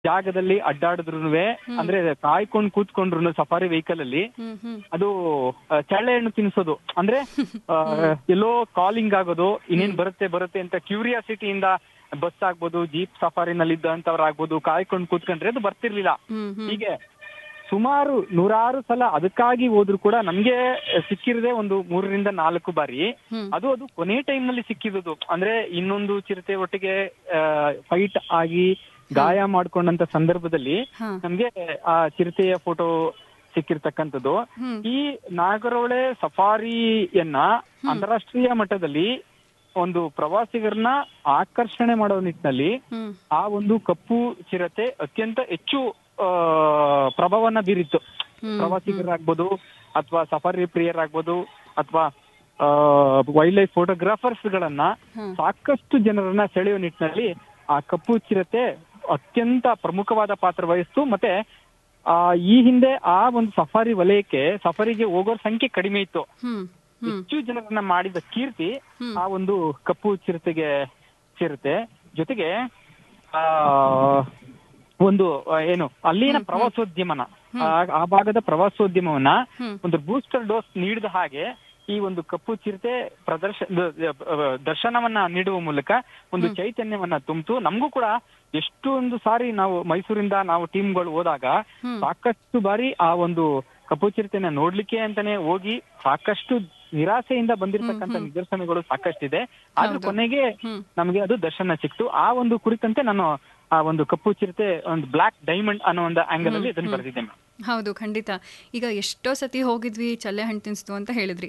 ಜಾಗದಲ್ಲಿ ಅಡ್ಡಾಡಿದ್ರು ಅಂದ್ರೆ ಕಾಯ್ಕೊಂಡ್ ಕೂತ್ಕೊಂಡ್ರು safari vehicle ಅಲ್ಲಿ ಹ್ಮ್ ಹ್ಮ್ ಅದು ಆ, ಚಳ್ಳೆ ಹಣ್ಣು ತಿನ್ಸೋದು ಅಂದ್ರೆ ಆ, ಎಲ್ಲೋ ಕಾಲಿಂಗ್ ಆಗೋದು ಇನ್ನೇನ್ ಬರುತ್ತೆ ಬರುತ್ತೆ ಅಂತ ಕ್ಯೂರಿಯಾಸಿಟಿಯಿಂದ ಬಸ್ ಆಗ್ಬೋದು ಜೀಪ್ ಸಫಾರಿನಲ್ಲಿ ಇದ್ದಂತವ್ರು ಆಗ್ಬೋದು ಕಾಯ್ಕೊಂಡು ಕೂತ್ಕೊಂಡ್ರೆ ಅದು ಬರ್ತಿರ್ಲಿಲ್ಲ ಹ್ಮ್ ಹ್ಮ್ ಹೀಗೆ ಸುಮಾರು ನೂರಾರು ಸಲ ಅದಕ್ಕಾಗಿ ಹೋದ್ರು ಕೂಡ ನಮ್ಗೆ ಸಿಕ್ಕಿರದೆ ಒಂದು ಮೂರರಿಂದ ನಾಲ್ಕು ಬಾರಿ ಹ್ಮ್. ಅದು ಅದು ಕೊನೆ ಟೈಮ್ ನಲ್ಲಿ ಸಿಕ್ಕಿರೋದು ಅಂದ್ರೆ ಇನ್ನೊಂದು ಚಿರತೆ ಒಟ್ಟಿಗೆ ಫೈಟ್ ಆಗಿ ಗಾಯ ಮಾಡ್ಕೊಂಡಂತ ಸಂದರ್ಭದಲ್ಲಿ ಹಾ. ನಮ್ಗೆ ಆ ಚಿರತೆಯ ಫೋಟೋ ಸಿಕ್ಕಿರ್ತಕ್ಕಂಥದ್ದು ಹ್ಮ್. ಈ ನಾಗರೋಳೆ ಸಫಾರಿಯನ್ನ ಅಂತಾರಾಷ್ಟ್ರೀಯ ಮಟ್ಟದಲ್ಲಿ ಒಂದು ಪ್ರವಾಸಿಗರನ್ನ ಆಕರ್ಷಣೆ ಮಾಡೋ ನಿಟ್ಟಿನಲ್ಲಿ ಹ್ಮ್ ಆ ಒಂದು ಕಪ್ಪು ಚಿರತೆ ಅತ್ಯಂತ ಹೆಚ್ಚು ಆ, ಪ್ರಭಾವನ ಬೀರಿತ್ತು ಹ್ಮ್. ಪ್ರವಾಸಿಗರಾಗ್ಬೋದು ಅಥವಾ ಸಫಾರಿ ಪ್ರಿಯರಾಗ್ಬೋದು ಅಥವಾ ವೈಲ್ಡ್ ಲೈಫ್ ಫೋಟೋಗ್ರಾಫರ್ಸ್ ಗಳನ್ನ ಹ್ಮ್. ಸಾಕಷ್ಟು ಜನರನ್ನ ಸೆಳೆಯೋ ನಿಟ್ಟಿನಲ್ಲಿ ಆ ಕಪ್ಪು ಚಿರತೆ ಅತ್ಯಂತ ಪ್ರಮುಖವಾದ ಪಾತ್ರ ವಹಿಸ್ತು ಮತ್ತೆ ಆ ಈ ಹಿಂದೆ ಆ ಒಂದು ಸಫಾರಿ ವಲಯಕ್ಕೆ ಸಫಾರಿಗೆ ಹೋಗೋರ್ ಸಂಖ್ಯೆ ಕಡಿಮೆ ಇತ್ತು ಹ್ಮ್ ಹ್ಮ್ ಹೆಚ್ಚು ಜನರನ್ನ ಮಾಡಿದ ಕೀರ್ತಿ ಹ್ಮ್. ಆ ಒಂದು ಕಪ್ಪು ಚಿರತೆಗೆ ಸೇರುತ್ತೆ ಜೊತೆಗೆ ಆ ಒಂದು ಆ, ಏನು ಅಲ್ಲಿನ ಪ್ರವಾಸೋದ್ಯಮನ ಆ- ಆ ಭಾಗದ ಪ್ರವಾಸೋದ್ಯಮವನ್ನ ಹ್ಮ್. ಒಂದು ಬೂಸ್ಟರ್ ಡೋಸ್ ನೀಡಿದ ಹಾಗೆ ಈ ಒಂದು ಕಪ್ಪು ಚಿರತೆ ಪ್ರದರ್ಶನ ದರ್ಶನವನ್ನ ನೀಡುವ ಮೂಲಕ ಒಂದು ಚೈತನ್ಯವನ್ನ ತುಂಬಿತು ನಮಗೂ ಕೂಡ ಎಷ್ಟೊಂದು ಸಾರಿ ನಾವು ಮೈಸೂರಿಂದ ನಾವು ಟೀಮ್ಗಳು ಹೋದಾಗ ಹ್ಮ್. ಸಾಕಷ್ಟು ಬಾರಿ ಆ ಒಂದು ಕಪ್ಪು ಚಿರತೆನ ನೋಡ್ಲಿಕ್ಕೆ ಅಂತಾನೆ ಹೋಗಿ ಸಾಕಷ್ಟು ನಿರಾಸೆಯಿಂದ ಬಂದಿರತಕ್ಕಂತ ನಿದರ್ಶನಗಳು ಸಾಕಷ್ಟಿದೆ ಆದ್ರೂ ಹೌದು. ಕೊನೆಗೆ ಹ್ಮ್. ನಮಗೆ ಅದು ದರ್ಶನ ಸಿಕ್ತು ಆ ಒಂದು ಕುರಿತಂತೆ ನಾನು ಆ ಒಂದು ಕಪ್ಪು ಚಿರತೆ ಒಂದು ಬ್ಲಾಕ್ ಡೈಮಂಡ್ ಅನ್ನೋ ಒಂದು ಆಂಗಲ್ ಅಲ್ಲಿ ಇದನ್ನು ಬರೆದಿದ್ದೆ ಮೇಡಮ್ ಹೌದು ಖಂಡಿತ ಈಗ ಎಷ್ಟೋ ಸತಿ ಹೋಗಿದ್ವಿ ಚಳ್ಳೆ ಹಣ್ಣು ತಿನ್ಸ್ತು ಅಂತ ಹೇಳಿದ್ರಿ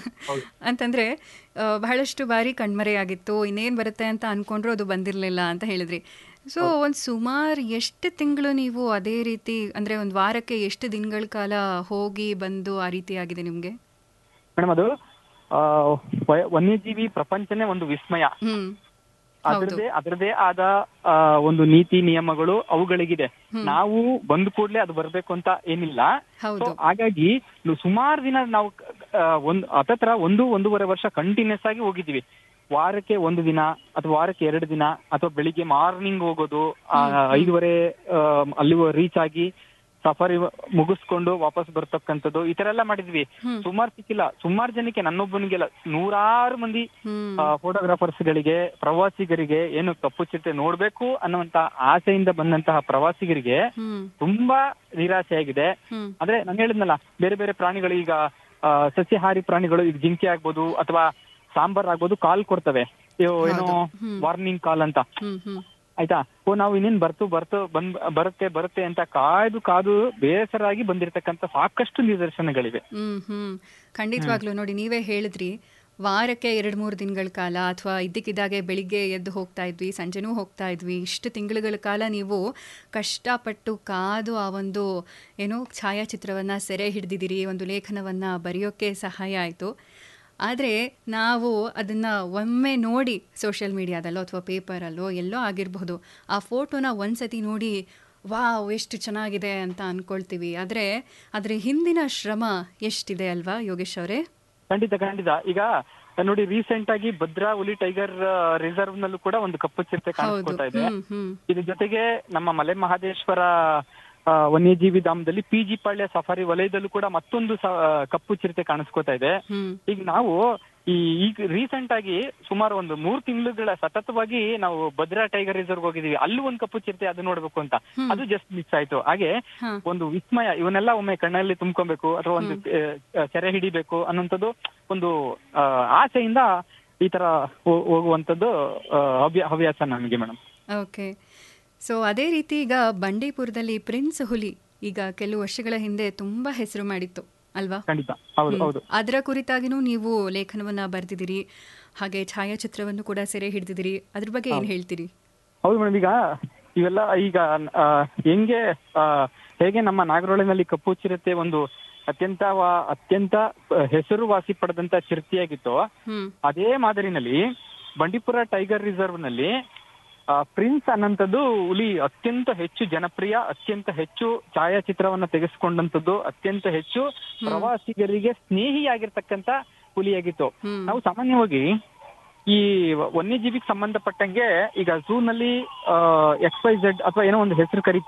ಅಂತಂದ್ರೆ ಆ, ಬಹಳಷ್ಟು ಬಾರಿ ಕಣ್ಮರೆಯಾಗಿತ್ತು ಇನ್ನೇನು ಬರುತ್ತೆ ಅಂತ ಅನ್ಕೊಂಡ್ರು ಅದು ಬಂದಿರಲಿಲ್ಲ ಅಂತ ಹೇಳಿದ್ರಿ ಸೊ ಒಂದು ಸುಮಾರು ಎಷ್ಟು ತಿಂಗಳು ನೀವು ಅದೇ ರೀತಿ ಅಂದ್ರೆ ಒಂದು ವಾರಕ್ಕೆ ಎಷ್ಟು ದಿನಗಳ ಕಾಲ ಹೋಗಿ ಬಂದು ಆ ರೀತಿ ಆಗಿದೆ ನಿಮ್ಗೆ ಮೇಡಮ್ ಅದು ಆ, ವ- ವನ್ಯಜೀವಿ ಪ್ರಪಂಚನೇ ಒಂದು ವಿಸ್ಮಯ ಹ್ಮ್ ಹೌದು ಅದರದೇ ಅದರದೇ ಆದ ಆ, ಒಂದು ನೀತಿ ನಿಯಮಗಳು ಅವುಗಳಿಗಿದೆ ನಾವು ಬಂದ ಕೂಡಲೇ ಅದು ಬರ್ಬೇಕು ಅಂತ ಏನಿಲ್ಲ ಹೌದು So, ಹಾಗಾಗಿ ಸುಮಾರು ದಿನ ನಾವು ಆ, ಒಂದ್ ಹತ್ತತ್ರ ಒಂದು ಒಂದೂವರೆ ವರ್ಷ ಕಂಟಿನ್ಯೂಸ್ ಆಗಿ ಹೋಗಿದ್ವಿ ವಾರಕ್ಕೆ ಒಂದು ದಿನ ಅಥವಾ ವಾರಕ್ಕೆ ಎರಡು ದಿನ ಅಥವಾ ಬೆಳಿಗ್ಗೆ ಮಾರ್ನಿಂಗ್ ಹೋಗೋದು ಆ, ಐದುವರೆ ಆ, ಅಲ್ಲಿ ರೀಚ್ ಆಗಿ ಸಫಾರಿ ಮುಗಿಸ್ಕೊಂಡು ವಾಪಸ್ ಬರ್ತಕ್ಕಂಥದ್ದು ಈ ತರ ಎಲ್ಲ ಮಾಡಿದ್ವಿ ಹ್ಮ್. ಸುಮಾರು ಸಿಕ್ಕಿಲ್ಲ ಸುಮಾರು ಜನಕ್ಕೆ ನನ್ನೊಬ್ಬನಿಗೆಲ್ಲ ನೂರಾರು ಮಂದಿ ಹ್ಮ್ ಫೋಟೋಗ್ರಾಫರ್ಸ್ ಗಳಿಗೆ ಪ್ರವಾಸಿಗರಿಗೆ ಏನು ಕಪ್ಪು ಚಿರತೆ ನೋಡ್ಬೇಕು ಅನ್ನುವಂತ ಆಸೆಯಿಂದ ಬಂದಂತಹ ಪ್ರವಾಸಿಗರಿಗೆ ಹ್ಮ್ ತುಂಬಾ ನಿರಾಸೆಯಾಗಿದೆ ಹ್ಮ್ ಅಂದ್ರೆ ನಾನು ಹೇಳಿದ್ನಲ್ಲ ಬೇರೆ ಬೇರೆ ಪ್ರಾಣಿಗಳು ಈಗ ಆ, ಸಸ್ಯಾಹಾರಿ ಪ್ರಾಣಿಗಳು ಈಗ ಜಿಂಕೆ ಆಗ್ಬೋದು ಅಥವಾ ಸಾಂಬಾರ್ ಆಗ್ಬೋದು ಕಾಲ್ ಕೊಡ್ತವೆ ಇವು ಏನು ಹ್ಮ್. ವಾರ್ನಿಂಗ್ ಕಾಲ್ ಅಂತ ಹ್ಮ್ ಹ್ಮ್ ಆಯ್ತಾ ಓ ನಾವು ಇನ್ನೇನ್ ಬರ್ತು ಬರ್ತು ಬಂದ್ ಬರುತ್ತೆ ಬರುತ್ತೆ ಅಂತ ಕಾಯ್ದು ಕಾದು ಬೇಸರಾಗಿ ಬಂದಿರತಕ್ಕಂತ ಸಾಕಷ್ಟು ನಿದರ್ಶನಗಳಿವೆ ಹ್ಮ್ ಹ್ಮ್ ಖಂಡಿತವಾಗ್ಲೂ ನೋಡಿ ನೀವೇ ಹೇಳಿದ್ರಿ ವಾರಕ್ಕೆ ಎರಡು ಮೂರು ದಿನಗಳ ಕಾಲ ಅಥವಾ ಇದ್ದಕ್ಕಿದ್ದಾಗೆ ಬೆಳಿಗ್ಗೆ ಎದ್ದು ಹೋಗ್ತಾ ಇದ್ವಿ ಸಂಜೆನೂ ಹೋಗ್ತಾ ಇದ್ವಿ ಇಷ್ಟು ತಿಂಗಳುಗಳ ಕಾಲ ನೀವು ಕಷ್ಟಪಟ್ಟು ಕಾದು ಆ ಒಂದು ಏನು ಛಾಯಾಚಿತ್ರವನ್ನು ಸೆರೆ ಹಿಡಿದಿದ್ದೀರಿ ಒಂದು ಲೇಖನವನ್ನು ಬರೆಯೋಕ್ಕೆ ಸಹಾಯ ಆಯಿತು ಆದರೆ ನಾವು ಅದನ್ನು ಒಮ್ಮೆ ನೋಡಿ ಸೋಷಿಯಲ್ ಮೀಡಿಯಾದಲ್ಲೋ ಅಥವಾ ಪೇಪರಲ್ಲೋ ಎಲ್ಲೋ ಆಗಿರಬಹುದು ಆ ಫೋಟೋನ ಒಂದ್ಸತಿ ನೋಡಿ ವಾವ್ ಎಷ್ಟು ಚೆನ್ನಾಗಿದೆ ಅಂತ ಅನ್ಕೊಳ್ತೀವಿ ಆದರೆ ಅದರ ಹಿಂದಿನ ಶ್ರಮ ಎಷ್ಟಿದೆ ಅಲ್ವಾ ಯೋಗೇಶ್ ಅವರೇ ಖಂಡಿತ ಖಂಡಿತ ಈಗ ನೋಡಿ ರೀಸೆಂಟ್ ಆಗಿ ಭದ್ರಾ ಹುಲಿ ಟೈಗರ್ ರಿಸರ್ವ್ ನಲ್ಲೂ ಕೂಡ ಒಂದು ಕಪ್ಪು ಚಿರತೆ ಹೌದು ಕಾಣಿಸ್ಕೊತಾ ಇದೆ ಹ್ಮ್ ಹ್ಮ್ ಇದ್ರ ಜೊತೆಗೆ ನಮ್ಮ ಮಲೆ ಮಹದೇಶ್ವರ ಆ, ವನ್ಯಜೀವಿ ಧಾಮದಲ್ಲಿ ಪಿ ಜಿ ಪಾಳ್ಯ ಸಫಾರಿ ವಲಯದಲ್ಲೂ ಕೂಡ ಮತ್ತೊಂದು ಸ- ಕಪ್ಪು ಚಿರತೆ ಕಾಣಿಸ್ಕೊತಾ ಇದೆ ಹ್ಮ್ ಈಗ ನಾವು ಈ ಈಗ ರೀಸೆಂಟ್ ಆಗಿ ಸುಮಾರು ಒಂದು ಮೂರ್ ತಿಂಗಳುಗಳ ಸತತವಾಗಿ ನಾವು ಭದ್ರಾ ಟೈಗರ್ ರಿಸರ್ವ್ ಹೋಗಿದೀವಿ ಅಲ್ಲೂ ಒಂದು ಕಪ್ಪು ಚಿರತೆ ಅದು ನೋಡ್ಬೇಕು ಅಂತ ಅದು ಜಸ್ಟ್ ಮಿಸ್ ಆಯ್ತು ಹಾಗೆ ಹಾ. ಒಂದು ವಿಸ್ಮಯ ಇವನ್ನೆಲ್ಲ ಒಮ್ಮೆ ಕಣ್ಣಲ್ಲಿ ತುಂಬ್ಕೊಬೇಕು ಅಥವಾ ಒಂದು ಆ, ಸೆರೆ ಹಿಡಿಬೇಕು ಅನ್ನೋಂಥದ್ದು ಒಂದು ಆ, ಆಸೆಯಿಂದ ಈ ತರ ಹೋ- ಹೋಗುವಂಥದ್ದು ಆ, ಹವ್ಯ ಹವ್ಯಾಸ ನನಗೆ ಮೇಡಮ್ ಓಕೆ ಸೊ ಅದೇ ರೀತಿ ಈಗ ಬಂಡೀಪುರದಲ್ಲಿ ಪ್ರಿನ್ಸ್ ಹುಲಿ ಈಗ ಕೆಲವು ವರ್ಷಗಳ ಹಿಂದೆ ತುಂಬಾ ಹೆಸರು ಮಾಡಿತ್ತು ಅಲ್ವಾ ಖಂಡಿತ ಹೌದು ಹೌದು ಅದರ ಕುರಿತಾಗಿನೂ ನೀವು ಲೇಖನವನ್ನ ಬರೆದಿದ್ದೀರಿ ಹಾಗೆ ಛಾಯಾಚಿತ್ರವನ್ನು ಕೂಡ ಸೆರೆ ಹಿಡಿದಿದ್ದೀರಿ ಅದ್ರ ಬಗ್ಗೆ ಏನ್ ಹೇಳ್ತೀರಿ ಹೌದು ಮೇಡಮ್ ಈಗ ಇವೆಲ್ಲ ಈಗ ಆ, ಹೆಂಗೆ ಆ, ಹೇಗೆ ನಮ್ಮ ನಾಗರೋಳಿನಲ್ಲಿ ಕಪ್ಪು ಚಿರತೆ ಒಂದು ಅತ್ಯಂತ ವಾ- ಅತ್ಯಂತ ಆ, ಹೆಸರುವಾಸಿ ಪಡೆದಂತ ಚಿರತೆಯಾಗಿತ್ತು ಹ್ಮ್ ಅದೇ ಮಾದರಿನಲ್ಲಿ ಬಂಡೀಪುರ ಟೈಗರ್ ರಿಸರ್ವ್ ನಲ್ಲಿ ಆ, ಪ್ರಿನ್ಸ್ ಅನ್ನಂಥದ್ದು ಹುಲಿ ಅತ್ಯಂತ ಹೆಚ್ಚು ಜನಪ್ರಿಯ ಅತ್ಯಂತ ಹೆಚ್ಚು ಛಾಯಾಚಿತ್ರವನ್ನ ತೆಗೆಸ್ಕೊಂಡಂತದ್ದು ಅತ್ಯಂತ ಹೆಚ್ಚು ಪ್ರವಾಸಿಗರಿಗೆ ಸ್ನೇಹಿಯಾಗಿರ್ತಕ್ಕಂತ ಹುಲಿಯಾಗಿತ್ತು ಹ್ಮ್ ನಾವು ಸಾಮಾನ್ಯವಾಗಿ ಈ ವನ್ಯಜೀವಿಗೆ ಸಂಬಂಧಪಟ್ಟಂಗೆ ಈಗ ಝೂ ನಲ್ಲಿ ಎಕ್ಸ್ ವೈ ಝೆಡ್ ಅಥವಾ ಏನೋ ಒಂದು ಹೆಸರು ಕರಿ